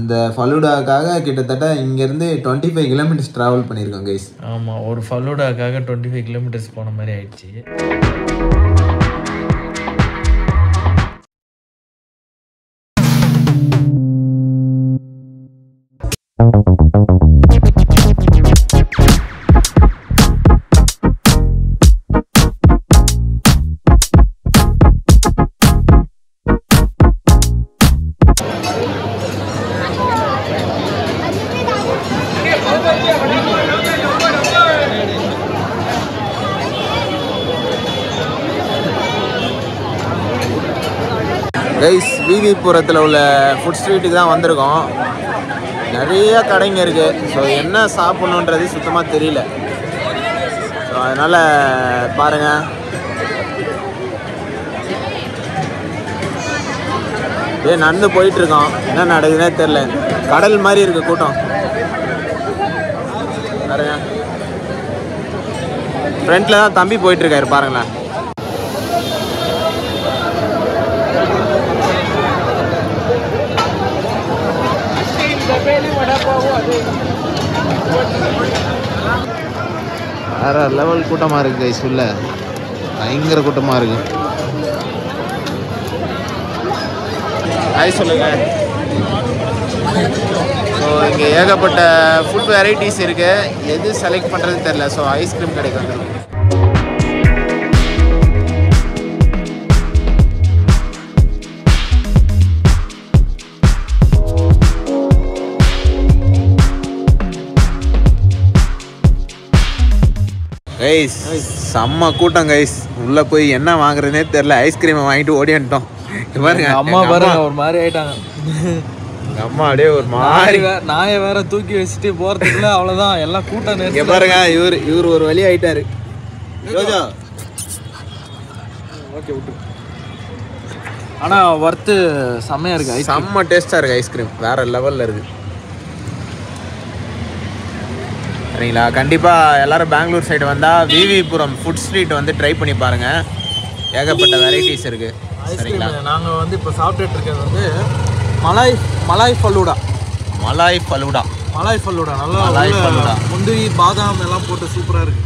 அந்த ஃபலூடாக்காக கிட்டத்தட்ட இங்கேருந்து டுவெண்ட்டி ஃபைவ் கிலோமீட்டர்ஸ் ட்ராவல் பண்ணியிருக்கோம் கைஸ் ஆமாம் ஒரு ஃபலூடாக்காக டுவெண்ட்டி ஃபைவ் கிலோமீட்டர்ஸ் போன மாதிரி ஆயிடுச்சு கைஸ் விவிபுரத்தில் உள்ள ஃபுட் ஸ்ட்ரீட்டுக்கு தான் வந்திருக்கோம் நிறைய கடைங்க இருக்குது ஸோ என்ன சாப்பிட்ணுன்றது சுத்தமாக தெரியல ஸோ அதனால் பாருங்கள் அப்படியே நடந்து போயிட்டுருக்கோம் என்ன நடக்குதுன்னே தெரில கடல் மாதிரி இருக்கு கூட்டம் பாருங்க ஃப்ரண்ட்டில் தான் தம்பி போயிட்டுருக்காரு பாருங்களேன் வேற லெவல் கூட்டமாக இருக்கு கைஸ் உள்ள பயங்கர கூட்டமாக இருக்கு ஹாய் சொல்லுங்க ஸோ இங்கே ஏகப்பட்ட ஃபுட் வெரைட்டிஸ் இருக்கு எது செலக்ட் பண்ணுறது தெரில ஸோ ஐஸ்கிரீம் கடைக்கு வந்துருக்கோம் கைஸ் செம்ம கூட்டம் கைஸ் உள்ள போய் என்ன வாங்குறதுனே தெரியல ஐஸ்கிரீமை வாங்கிட்டு ஓடி வந்துட்டோம் இங்க பாருங்க அம்மா எங்க பாருங்க ஒரு மாதிரி ஆயிட்டாங்க எங்க அம்மா அப்படியே ஒரு மாதிரி நாயை வே- நாயை வேற தூக்கி வச்சுட்டு போறதுக்குள்ள அவ்வளவுதான் எல்லாம் கூட்டம் இங்க நெரிசல் பாருங்க இவர் இவர் ஒரு வழி ஆயிட்டாரு ரோஜா ஓகே விட்டு ஆனா ஒர்த்து செம்மையா இருக்கு ஐஸ் செம்ம டேஸ்டா இருக்கு ஐஸ்கிரீம் வேற லெவல்ல இருக்கு சரிங்களா கண்டிப்பா எல்லாரும் பெங்களூர் சைடு வந்தா விவிபுரம் ஃபுட் ஸ்ட்ரீட் வந்து ட்ரை பண்ணி பாருங்க ஏகப்பட்ட வெரைட்டிஸ் இருக்கு சரிங்களா ஐஸ்கிரீம் நாங்க வந்து இப்போ சாப்பிட்டுட்டு இருக்கிறது வந்து மலாய் மலாய் ஃபல்லூடா மலாய் ஃபலூடா மலாய் ஃபல்லூடா நல்லா மலாய் உள்ள ஃபலூடா. முந்திரி பாதாம் எல்லாம் போட்டு சூப்பரா இருக்கு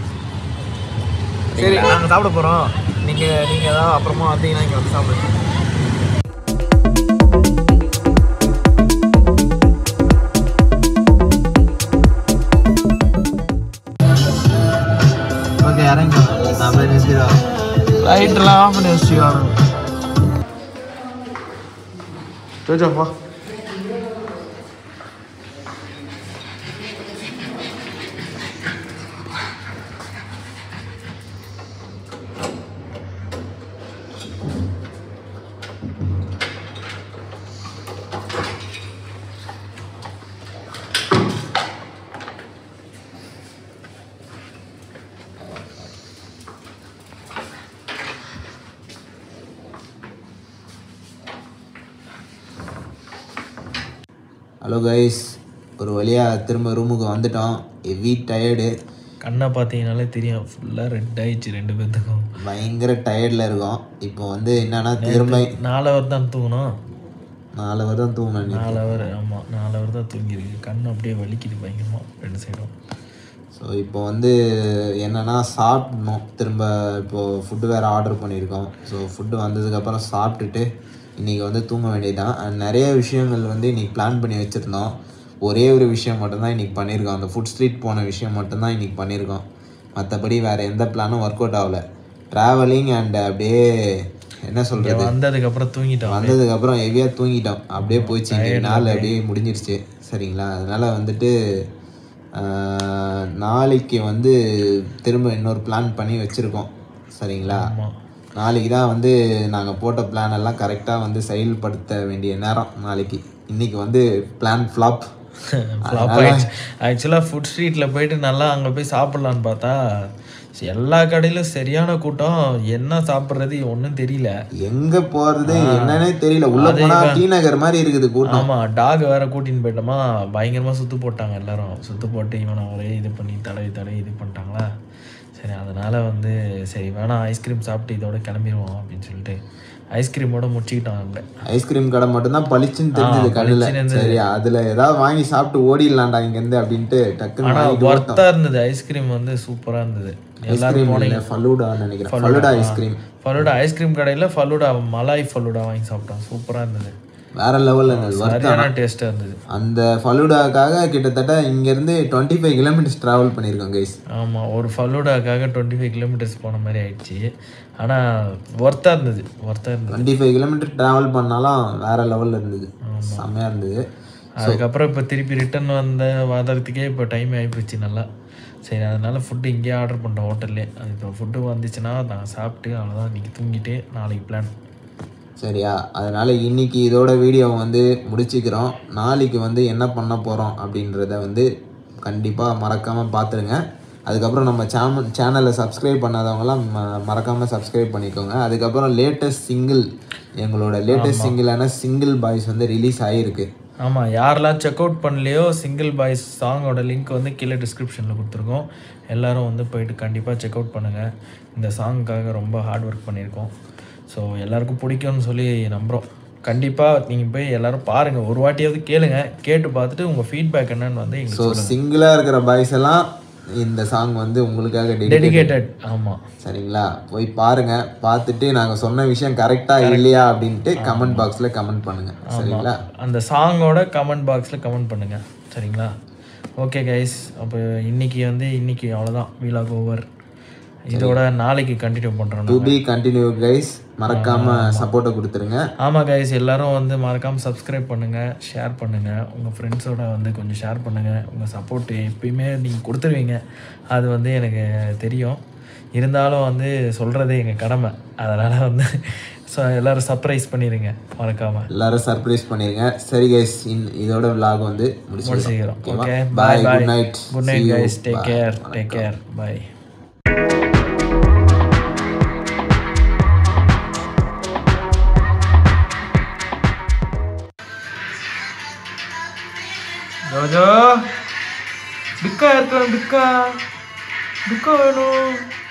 சரி நாங்க சாப்பிட போறோம் நீங்க நீங்க ஏதாவது அப்புறமா வந்தீங்கன்னா இங்க வந்து சாப்பிடுங்க ஓகே இறங்கி நான் போய் நிறுத்திடுவேன் லைட்லாம் ஆஃப் பண்ணி வச்சுக்கானு ரோஜா வா ஹலோ கைஸ் ஒரு வழியாக திரும்ப ரூமுக்கு வந்துட்டோம் ஹெவி டயர்டு கண்ணை பார்த்தீங்கனாலே தெரியும் ஃபுல்லாக ரெட் ஆயிடுச்சு ரெண்டு பேர்த்துக்கும் பயங்கர டயர்டில் இருக்கோம் இப்போ வந்து என்னன்னா திரும்ப நாலு ஹவர் தான் தூங்கணும் நாலு வருடம் தூங்கணும் நீ நாலு ஹவர் ஆமாம் நாலு ஹவர் தான் தூங்கியிருக்கு கண் அப்படியே வலிக்குது பயங்கரமாக ரெண்டு சைடும் ஸோ இப்போ வந்து என்னன்னா சாப்பிடணும் திரும்ப இப்போது ஃபுட்டு வேறு ஆர்டர் பண்ணியிருக்கோம் ஸோ ஃபுட்டு வந்ததுக்கப்புறம் சாப்பிட்டுட்டு இன்றைக்கி வந்து தூங்க வேண்டியதுதான் And நிறைய விஷயங்கள் வந்து இன்றைக்கி பிளான் பண்ணி வச்சுருந்தோம் ஒரே ஒரு விஷயம் மட்டும்தான் இன்றைக்கி பண்ணியிருக்கோம் அந்த ஃபுட் ஸ்ட்ரீட் போன விஷயம் மட்டும்தான் இன்றைக்கி பண்ணியிருக்கோம் மற்றபடி வேறு எந்த பிளானும் ஒர்க் அவுட் ஆகல ட்ராவலிங் அண்ட் அப்படியே என்ன சொல்கிறது வந்ததுக்கப்புறம் தூங்கிட்டோம் வந்ததுக்கப்புறம் ஹெவியாக தூங்கிட்டோம் அப்படியே போயிடுச்சு இன்னைக்கு நாள் அப்படியே முடிஞ்சிருச்சு சரிங்களா அதனால் வந்துட்டு ஆஹ், நாளைக்கு வந்து திரும்ப இன்னொரு பிளான் பண்ணி வச்சுருக்கோம் சரிங்களா ஆமாம் நாளைக்கு தான் வந்து நாங்கள் போட்ட பிளான் எல்லாம் கரெக்டாக வந்து செயல்படுத்த வேண்டிய நேரம் நாளைக்கு இன்னைக்கு வந்து பிளான் ஃப்ளாப் ஃப்ளாப் ஆயிடுச்சு ஆக்சுவலாக ஃபுட் ஸ்ட்ரீட்டில் போயிட்டு நல்லா அங்கே போய் சாப்பிட்லான்னு பார்த்தா எல்லா கடையிலும் சரியான கூட்டம் என்ன சாப்பிட்றது ஒன்றும் தெரியல எங்கே போகிறது என்னன்னே தெரியல உள்ளே போனால் டி நகர் மாதிரி இருக்குது கூட்டம் ஆமாம் டாக் வேற கூட்டின்னு போயிட்டோமா பயங்கரமாக சுத்து போட்டாங்க எல்லாரும் சுத்து போட்டு இவனை ஒரே இது பண்ணி தடவி தடவி இது பண்ணிட்டாங்களா சரி அதனால் வந்து சரி வேணாம் ஐஸ்கிரீம் சாப்பிட்டு இதோட கிளம்பிடுவோம் அப்படின்னு சொல்லிட்டு ஐஸ்கிரீமோட முடிச்சுக்கிட்டோம் அங்கே ஐஸ்கிரீம் கடை மட்டும்தான் பளிச்சுன்னு தெரிஞ்சது கண்ணில் சரி அதுல ஏதாவது வாங்கி சாப்பிட்டு ஓடிடலாம்டா இங்கேருந்து அப்படின்ட்டு டக்குன்னு ஆனால் வாங்கிட்டு ஒர்த்தாக இருந்தது ஐஸ்கிரீம் வந்து சூப்பராக இருந்தது எல்லாரும் ஐஸ்கிரீம் இல்லை ஃபலூடான்னு நினைக்கிறேன் ஃபலூடா ஐஸ்கிரீம் ஃபலூடா ஐஸ்கிரீம் கடையில் ஃபலூடா மலாய் ஃபலூடா வாங்கி சாப்பிட்டோம் சூப்பராக இருந்தது வேற லெவலில் இருந்தது சரியான டேஸ்ட்டாக இருந்தது அந்த ஃபலூடாக்காக கிட்டத்தட்ட இங்கேருந்து டுவெண்ட்டி ஃபைவ் கிலோமீட்டர்ஸ் ட்ராவல் பண்ணியிருக்கோம் கைஸ் ஆமாம் ஒரு ஃபலூடாக்காக டுவெண்ட்டி ஃபைவ் கிலோமீட்டர்ஸ் போன மாதிரி ஆயிடுச்சு ஆனால் ஒர்த்தாக இருந்தது ஒர்த்தாக இருந்தது டுவெண்ட்டி ஃபைவ் கிலோமீட்டர் ட்ராவல் பண்ணாலும் வேற லெவலில் இருந்தது செம்மையாக இருந்தது அதுக்கப்புறம் இப்போ திருப்பி ரிட்டர்ன் வந்த வாதத்துக்கே இப்போ டைம் ஆகிப்போச்சு நல்லா சரி அதனால ஃபுட்டு இங்கேயே ஆர்டர் பண்ணிட்டோம் ஹோட்டல்லே அது இப்போ ஃபுட்டு வந்துச்சுன்னா நான் சாப்பிட்டு அவ்வளோதான் இன்றைக்கி தூங்கிட்டு நாளைக்கு பிளான் சரியா அதனால இன்னைக்கு இதோட வீடியோ வந்து முடிச்சுக்கிறோம் நாளைக்கு வந்து என்ன பண்ண போகிறோம் அப்படின்றத வந்து கண்டிப்பாக மறக்காமல் பார்த்துருங்க அதுக்கப்புறம் நம்ம சேனல் சேனலை சப்ஸ்கிரைப் பண்ணாதவங்களாம் ம மறக்காமல் சப்ஸ்கிரைப் பண்ணிக்கோங்க அதுக்கப்புறம் லேட்டஸ்ட் சிங்கிள் எங்களோட லேட்டஸ்ட் சிங்கிளான சிங்கிள் பாய்ஸ் வந்து ரிலீஸ் ஆகிருக்கு ஆமாம் யாரெல்லாம் செக் அவுட் பண்ணலையோ சிங்கிள் பாய்ஸ் சாங்கோட லிங்க் வந்து கீழே டிஸ்கிரிப்ஷனில் கொடுத்துருக்கோம் எல்லாரும் வந்து போயிட்டு கண்டிப்பாக செக் அவுட் பண்ணுங்கள் இந்த சாங்க்காக ரொம்ப ஹார்ட் ஒர்க் பண்ணியிருக்கோம் ஸோ எல்லாருக்கும் பிடிக்கும்னு சொல்லி நம்புகிறோம் கண்டிப்பாக நீங்கள் போய் எல்லாரும் பாருங்கள் ஒரு வாட்டியாவது கேளுங்க கேட்டு பார்த்துட்டு உங்கள் ஃபீட்பேக் என்னன்னு வந்து எங்களுக்கு ஸோ சிங்கிளாக இருக்கிற பாய்ஸ் எல்லாம் இந்த சாங் வந்து உங்களுக்காக டெடிகேட் டெடிகேட்டட் ஆமாம் சரிங்களா போய் பாருங்க பார்த்துட்டு நாங்கள் சொன்ன விஷயம் கரெக்டாக இல்லையா அப்படின்ட்டு கமெண்ட் பாக்ஸில் கமெண்ட் பண்ணுங்க சரிங்களா அந்த சாங்கோட கமெண்ட் பாக்ஸில் கமெண்ட் பண்ணுங்கள் சரிங்களா ஓகே கைஸ் அப்போ இன்னைக்கு வந்து இன்னைக்கு அவ்வளோதான் வீலாக் ஓவர் இதோட நாளைக்கு கண்டினியூ பண்ணுறோம் டு பி கண்டினியூ கைஸ் மறக்காம சப்போர்ட்டை கொடுத்துருங்க ஆமாம் கைஸ் எல்லாரும் வந்து மறக்காமல் சப்ஸ்கிரைப் பண்ணுங்கள் ஷேர் பண்ணுங்கள் உங்கள் ஃப்ரெண்ட்ஸோட வந்து கொஞ்சம் ஷேர் பண்ணுங்கள் உங்கள் சப்போர்ட் எப்பயுமே நீங்கள் கொடுத்துருவீங்க அது வந்து எனக்கு தெரியும் இருந்தாலும் வந்து சொல்கிறதே எங்கள் கடமை அதனால் வந்து ஸோ எல்லோரும் சர்ப்ரைஸ் பண்ணிடுங்க மறக்காமல் எல்லாரும் சர்ப்ரைஸ் பண்ணிருங்க சரி கைஸ் இதோட vlog வந்து முடிச்சுக்கலாம் சீக்கிரம் ஓகேவா okay bye bye good night good night guys take care take care bye ஜோஜோ பிக்கா இருக்கணும் பிக்கா பிக்கா வேணும்